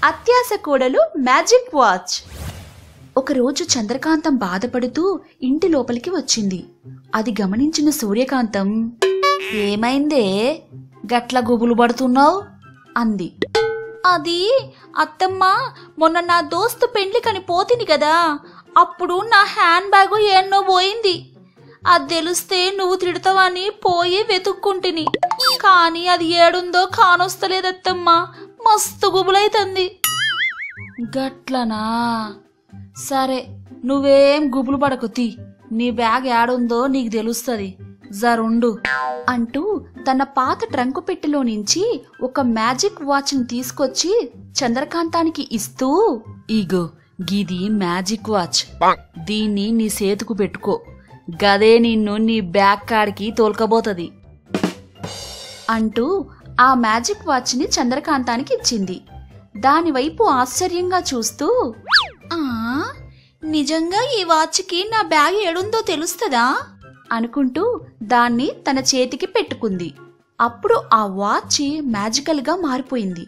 అత్యాస కోడలు magic watch ఒకరోజు చంద్రకాంతం బాధపడుతూ ఇంటి లోపలికి వచ్చింది అది గమనించిన సూర్యకాంతం ఏమైందే గట్ల గుబులు పడుతున్నావు అంది అది అత్తమ్మ మొన్న నా దోస్తు పెండ్లికని పోతిని కదా అప్పుడు నా హ్యాండ్ బ్యాగు ఎన్నో పోయింది అది తెలిస్తే నువ్వు తిడతావని పోయి వెతుక్కుంటిని కానీ అది ఏడుందో కానొస్తలేదత్తమ్మ మస్తు గుబులైతుంది గట్లనా సరే నువ్వేం గుబులు పడకు తీ నీ బ్యాగ్ ఏడుందో నీకు తెలుస్తుంది జరుండు అంటూ తన పాత ట్రంకు పెట్టెలో నుంచి ఒక మ్యాజిక్ వాచ్ని తీసుకొచ్చి చంద్రకాంతానికి ఇస్తూ ఇగో గిది మ్యాజిక్ వాచ్ దీన్ని నీ చేతుకు పెట్టుకో గదే నిన్ను నీ బ్యాగ్ కాడికి తోల్కబోతది అంటూ ఆ మ్యాజిక్ వాచ్ని చంద్రకాంతానికి ఇచ్చింది దానివైపు ఆశ్చర్యంగా చూస్తూ ఆ నిజంగా ఈ వాచ్కి నా బ్యాగ్ ఏడుందో తెలుస్తుందా అనుకుంటూ దాన్ని తన చేతికి పెట్టుకుంది అప్పుడు ఆ వాచ్ మ్యాజికల్గా మారిపోయింది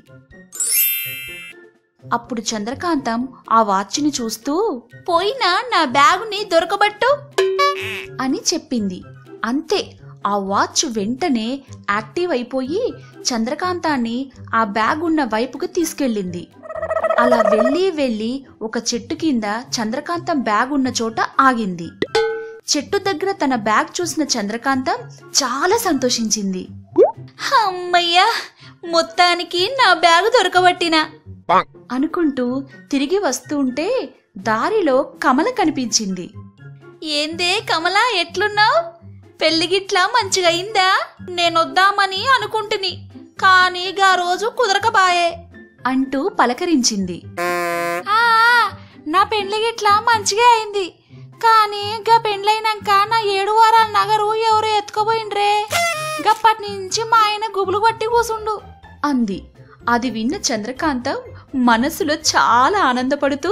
అప్పుడు చంద్రకాంతం ఆ వాచ్ని చూస్తూ పోయినా నా బ్యాగుని దొరకబట్టు అని చెప్పింది అంతే ఆ వాచ్ వెంటనే యాక్టివ్ అయిపోయి చంద్రకాంతాన్ని ఆ బ్యాగ్ ఉన్న వైపుకు తీసుకెళ్ళింది అలా వెళ్ళి వెళ్ళి ఒక చెట్టు కింద చంద్రకాంతం బ్యాగ్ ఉన్న చోట ఆగింది చెట్టు దగ్గర తన బ్యాగ్ చూసిన చంద్రకాంతం చాలా సంతోషించింది అమ్మయ్యా మొత్తానికి నా బ్యాగ్ దొరకబట్టినా అనుకుంటూ తిరిగి వస్తుంటే దారిలో కమల కనిపించింది ఏందే కమల ఎట్లున్నావు పెళ్లిగిట్లా మంచిగా అయిందా నేనొద్దామని అనుకుంటుని కానీ గా రోజు కుదరకబాయే అంటూ పలకరించింది "ఆ, నా పెండ్లిగిట్లా మంచిగా అయింది కానీ గా పెండ్లైనాక నా ఏడు వారాల నగరు ఎవరో ఎత్తుకుపోయిండ్రే గప్పటి నుంచి మా ఆయన గుబులు పట్టి కూసుండు అంది అది విన్న చంద్రకాంతం మనసులో చాలా ఆనందపడుతూ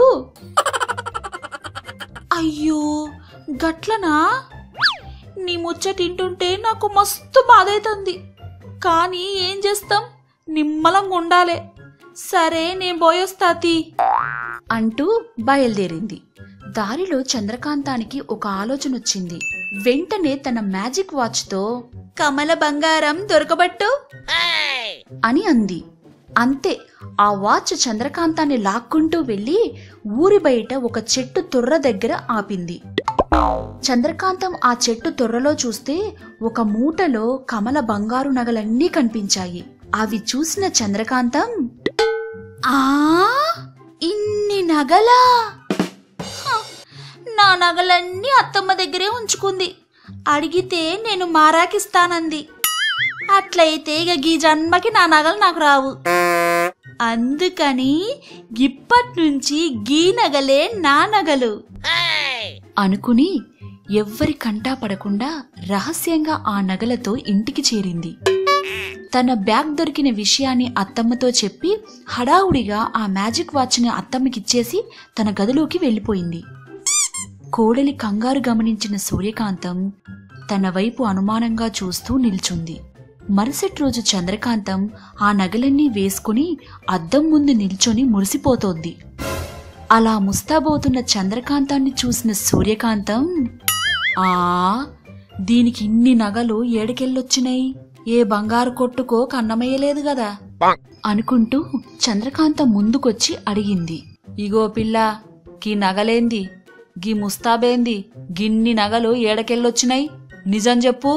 అయ్యో గట్లనా నీ ముచ్చ తింటుంటే నాకు మస్తు బాధ అవుతుంది కానీ ఏం చేస్తాం నిమ్మలంగా ఉండాలే సరే నేను పోయొస్తా తీ అంటూ బయలుదేరింది దారిలో చంద్రకాంతానికి ఒక ఆలోచన వచ్చింది వెంటనే తన మ్యాజిక్ వాచ్తో కమల బంగారం దొరకబట్టు అని అంది అంతే ఆ వాచ్ చంద్రకాంతాన్ని లాక్కుంటూ వెళ్ళి ఊరి బయట ఒక చెట్టు తొర్ర దగ్గర ఆపింది చంద్రకాంతం ఆ చెట్టు తొర్రలో చూస్తే ఒక మూటలో కమల బంగారు నగలన్నీ కనిపించాయి అవి చూసిన చంద్రకాంతం ఆ ఇన్ని నగలా హ, నా నగలన్నీ అత్తమ్మ దగ్గరే ఉంచుకుంది అడిగితే నేను మారాకిస్తానంది అట్లయితే ఇక గీ జన్మకి నా నగలు నాకు రావు అందుకని ఇప్పటి నుంచి గీ నగలే నా నగలు అనుకుని ఎవ్వరి కంటా పడకుండా రహస్యంగా ఆ నగలతో ఇంటికి చేరింది తన బ్యాగ్ దొరికిన విషయాన్ని అత్తమ్మతో చెప్పి హడావుడిగా ఆ మ్యాజిక్ వాచ్ని అత్తమ్మకిచ్చేసి తన గదిలోకి వెళ్ళిపోయింది కోడలి కంగారు గమనించిన సూర్యకాంతం తన వైపు అనుమానంగా చూస్తూ నిల్చుంది మరుసటి రోజు చంద్రకాంతం ఆ నగలన్నీ వేసుకుని అద్దం ముందు నిల్చొని మురిసిపోతోంది అలా ముస్తాబోతున్న చంద్రకాంతాన్ని చూసిన సూర్యకాంతం ఆ దీనికి ఇన్ని నగలు ఏడికెళ్ళొచ్చినాయి ఏ బంగారు కొట్టుకో కన్నమయ్యలేదు గదా అనుకుంటూ చంద్రకాంతం ముందుకొచ్చి అడిగింది ఇగో పిల్ల గీ నగలేంది గీ ముస్తాబేంది గిన్ని నగలు ఏడకెళ్ళొచ్చినాయి నిజం చెప్పు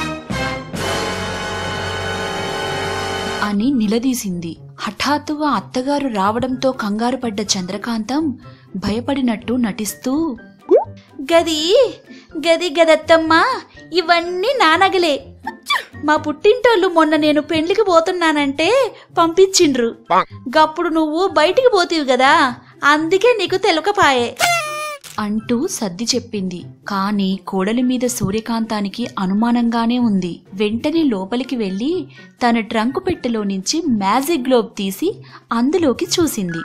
అని నిలదీసింది హఠాత్తుగా అత్తగారు రావడంతో కంగారు పడ్డ చంద్రకాంతం భయపడినట్టు నటిస్తూ గది గది గదత్తమ్మా ఇవన్నీ నానగలే మా పుట్టింటోళ్ళు మొన్న నేను పెండ్లికి పోతున్నానంటే పంపించిండ్రు గప్పుడు నువ్వు బయటికి పోతీవి కదా అందుకే నీకు తెలకపాయే అంటూ సర్ది చెప్పింది కాని కోడలి మీద సూర్యకాంతానికి అనుమానంగానే ఉంది వెంటనే లోపలికి వెళ్లి తన ట్రంకు పెట్టెలో నుంచి మ్యాజిక్ గ్లోబ్ తీసి అందులోకి చూసింది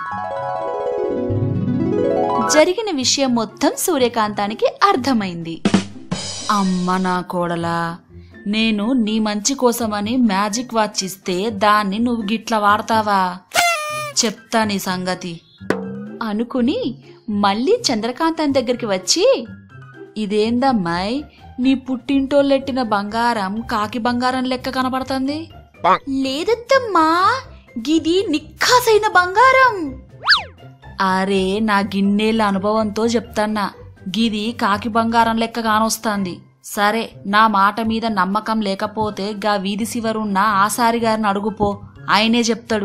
జరిగిన విషయం మొత్తం సూర్యకాంతానికి అర్థమైంది అమ్మ నా కోడలా నేను నీ మంచి కోసమని మ్యాజిక్ వాచ్ ఇస్తే దాన్ని నువ్వు గిట్ల వాడతావా చెప్తా నీ సంగతి అనుకుని మళ్ళీ చంద్రకాంతం దగ్గరికి వచ్చి ఇదేందమ్మాయ్ నీ పుట్టింటోళ్ళెట్టిన బంగారం కాకి బంగారం లెక్క కనపడుతుంది లేదత్తమ్మా గిది నిక్కాసైన బంగారం అరే నా గిన్నేళ్ళ అనుభవంతో చెప్తాన్నా గిది కాకి బంగారం లెక్క కానొస్తాంది సరే నా మాట మీద నమ్మకం లేకపోతే గా వీధి శివరున్న ఆసారి గారిని అడుగుపో ఆయనే చెప్తాడు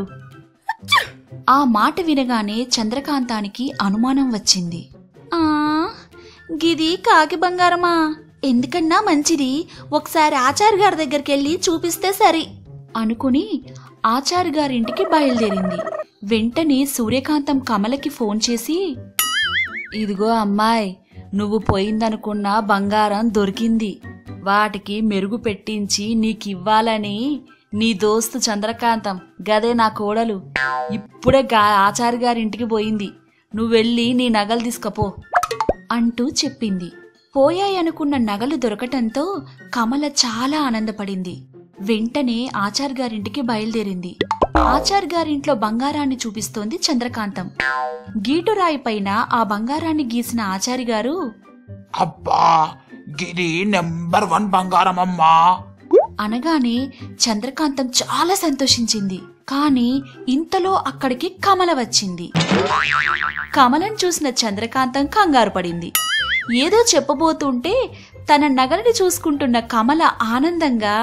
ఆ మాట వినగానే చంద్రకాంతానికి అనుమానం వచ్చింది ఆ గిది కాకి బంగారమా ఎందుకన్నా మంచిది ఒకసారి ఆచార్య గారి దగ్గరికి వెళ్ళి చూపిస్తే సరి అనుకుని ఆచార్య గారింటికి బయలుదేరింది వెంటనే సూర్యకాంతం కమలకి ఫోన్ చేసి ఇదిగో అమ్మాయి నువ్వు పోయిందనుకున్న బంగారం దొరికింది వాటికి మెరుగు పెట్టించి నీకివ్వాలని నీ దోస్తు చంద్రకాంతం గదే నా కోడలు ఇప్పుడే గా ఆచార్య గారింటికి పోయింది నువ్వెళ్ళి నీ నగలు తీసుకపో అంటూ చెప్పింది పోయాయనుకున్న నగలు దొరకటంతో కమల చాలా ఆనందపడింది వెంటనే ఆచార్ గారింటికి బయలుదేరింది ఆచార్ గారింట్లో బంగారాన్ని చూపిస్తోంది చంద్రకాంతం గీటురాయి పైన ఆ బంగారాన్ని గీసిన ఆచారి గారు అబ్బా గిది నెంబర్ వన్ బంగారం అమ్మా అనగానే చంద్రకాంతం చాలా సంతోషించింది కానీ ఇంతలో అక్కడికి కమల వచ్చింది కమలం చూసిన చంద్రకాంతం కంగారు పడింది ఏదో చెప్పబోతుంటే తన నగలని చూసుకుంటున్న కమల ఆనందంగా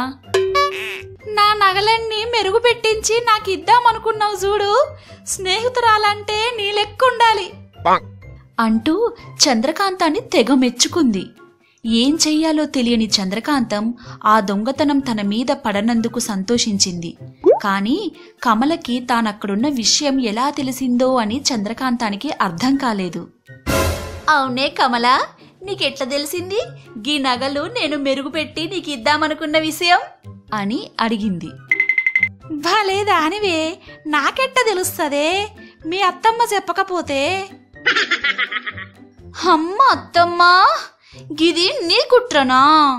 నా నగలన్నీ మెరుగు పెట్టించి నాకు ఇద్దామనుకున్నావు చూడు స్నేహితురాలంటే నీ లెక్కుండాలి అంటూ చంద్రకాంతాన్ని తెగ మెచ్చుకుంది ఏం చెయ్యాలో తెలియని చంద్రకాంతం ఆ దొంగతనం తన మీద పడనందుకు సంతోషించింది కాని కమలకి తానక్కడున్న విషయం ఎలా తెలిసిందో అని చంద్రకాంతానికి అర్థం కాలేదు అవునే కమల నీకెట్లా తెలిసింది గీ నగలు నేను మెరుగుపెట్టి నీకు ఇద్దామనుకున్న విషయం అని అడిగింది భలే దానివే నాకెట్ట తెలుస్తదే మీ అత్తమ్మ చెప్పకపోతే అమ్మ అత్తమ్మా గిది నీ కుట్రనా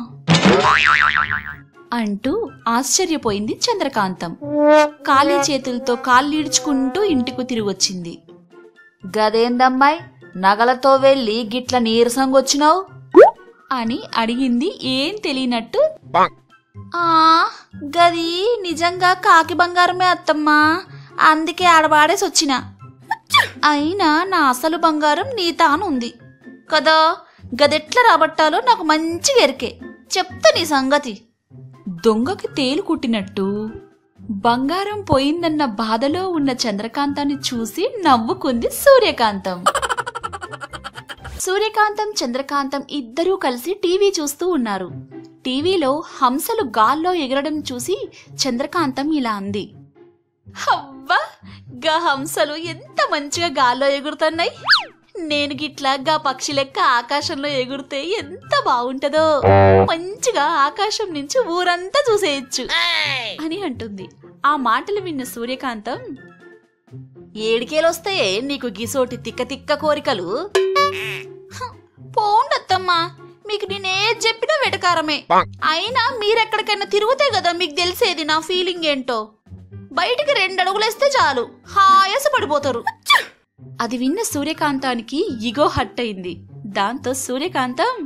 అంటూ ఆశ్చర్యపోయింది చంద్రకాంతం ఖాళీ చేతులతో కాళ్ళీడ్చుకుంటూ ఇంటికి తిరిగొచ్చింది గదేందమ్మాయి నగలతో వెళ్ళి గిట్ల నీరసంగొచ్చినావు అని అడిగింది ఏం తెలియనట్టు ఆ గది నిజంగా కాకి బంగారమే అత్తమ్మా అందుకే ఆడబాడేసి వచ్చిన అయినా నా అసలు బంగారం నీ తానుంది కదా గదెట్లా రాబట్టాలో నాకు మంచిగా ఎరికే చెప్తా నీ సంగతి దొంగకి తేలు కుట్టినట్టు బంగారం పోయిందన్న బాధలో ఉన్న చంద్రకాంతాన్ని చూసి నవ్వుకుంది సూర్యకాంతం సూర్యకాంతం చంద్రకాంతం ఇద్దరూ కలిసి టీవీ చూస్తూ ఉన్నారు టీవీలో హంసలు గాల్లో ఎగరడం చూసి చంద్రకాంతం ఇలా అంది అవ్వా గా హంసలు ఎంత మంచిగా గాల్లో ఎగురుతున్నాయి నేను గిట్లా గా పక్షి లెక్క ఆకాశంలో ఎగురితే ఎంత బాగుంటదో మంచిగా ఆకాశం నుంచి ఊరంతా చూసేయచ్చు అని అంటుంది ఆ మాటలు విన్న సూర్యకాంతం ఏడికేలొస్తాయే నీకు గిసోటి తిక్క తిక్క కోరికలు హ, పోండత్తమ్మా మీకు నేనేది చెప్పినా వెటకారమే అయినా మీరెక్కడికైనా తిరుగుతే కదా మీకు తెలిసేది నా ఫీలింగ్ ఏంటో బయటికి రెండు అడుగులేస్తే చాలు హాయస పడిపోతారు అది విన్న సూర్యకాంతానికి ఇగో హట్ అయింది దాంతో సూర్యకాంతం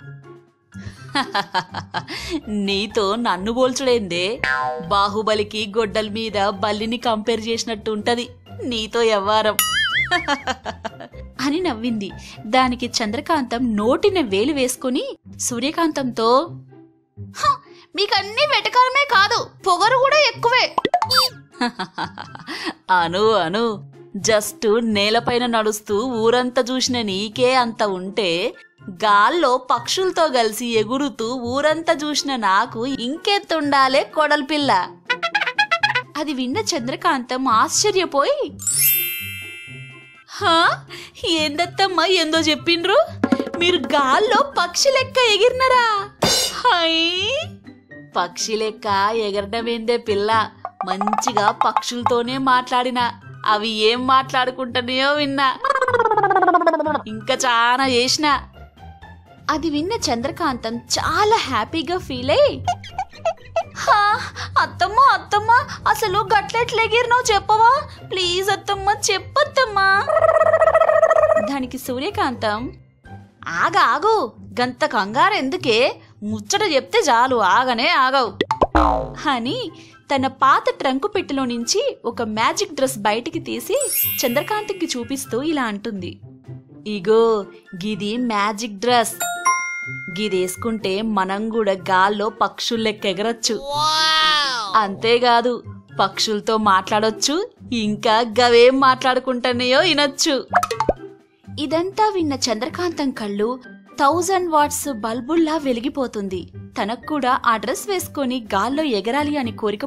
నీతో నన్ను పోల్చుడేందే బాహుబలికి గొడ్డల మీద బల్లిని కంపేర్ చేసినట్టు ఉంటది నీతో ఎవ్వారం అని నవ్వింది దానికి చంద్రకాంతం నోటిన వేలు వేసుకుని సూర్యకాంతంతో "హ, మీకన్నీ వెటకారమే కాదు పొగరు కూడా ఎక్కువే అను అను జస్ట్ నేలపైన నడుస్తూ ఊరంతా చూసిన నీకే అంత ఉంటే గాల్లో పక్షులతో కలిసి ఎగురుతూ ఊరంతా చూసిన నాకు ఇంకెత్తుండాలే కొడల్ పిల్ల అది విన్న చంద్రకాంతం ఆశ్చర్యపోయి హా ఏందత్తమ్మా ఏందో చెప్పిండ్రు మీరు గాల్లో పక్షి లెక్క ఎగిరినరా హై పక్షి లెక్క ఎగరడమేందే పిల్ల మంచిగా పక్షులతోనే మాట్లాడిన అవి ఏం మాట్లాడుకుంటున్నాయో విన్నా ఇంకా చాలా చేసిన అది విన్న చంద్రకాంతం చాలా హ్యాపీగా ఫీల్ అయి హా, అత్తమ్మ అత్తమ్మ అసలు గట్లెట్లెగిరినావు చెప్పవా ప్లీజ్ అత్తమ్మ చెప్పత్తమ్మా దానికి సూర్యకాంతం ఆగ ఆగు గంత కంగారు ఎందుకే ముచ్చట చెప్తే చాలు ఆగనే ఆగవు అని తన పాత ట్రంకు పెట్టెలో నుంచి ఒక మ్యాజిక్ డ్రెస్ బయటికి తీసి చంద్రకాంత్కి చూపిస్తూ ఇలా అంటుంది ఇగో గిది మ్యాజిక్ డ్రెస్ గిదేసుకుంటే మనం కూడా గాల్లో పక్షుల్లెక్క ఎగరొచ్చు అంతేకాదు పక్షులతో మాట్లాడొచ్చు ఇంకా గవేం మాట్లాడుకుంటున్నాయో వినొచ్చు ఇదంతా విన్న చంద్రకాంతం కళ్ళు థౌజండ్ వాట్స్ బల్బుల్లా వెలిగిపోతుంది తనకు కూడా ఆ డ్రెస్ వేసుకొని గాల్లో ఎగరాలి అని కోరిక